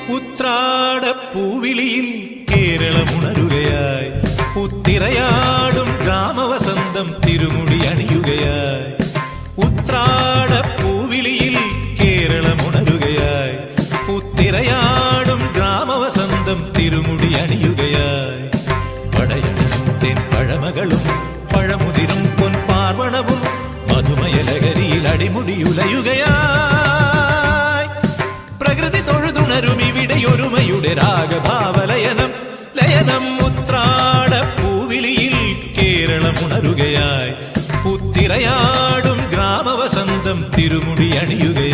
ഉത്രാട പൂവിളിയിൽ കേരളമുണരുകയായി പുത്തിറയാടും ഗ്രാമവസന്തം തിരുമുടി അണിയുകയായി ഉത്രാട പൂവിളിയിൽ കേരളമുണരുകയായി പുത്തിറയാടും ഗ്രാമവസന്തം തിരുമുടി അണിയുകയായി പടയണിയും തെൻ പഴമകളും പഴമുതിരും പൊൻപാർവണവും മധുമയലകരിയിൽ അടിമുടിയുലയുകയായി പ്രകൃതി തൊഴുതുണരും ഇവിടെ ഒരുമയുടെ രാഗഭാവലയനം ലയനം ഉത്രാട പൂവിളിയിൽ കേരളമുണരുകയായി പുത്തിറയാടും ഗ്രാമവസന്തം തിരുമുടി അണിയുകയായി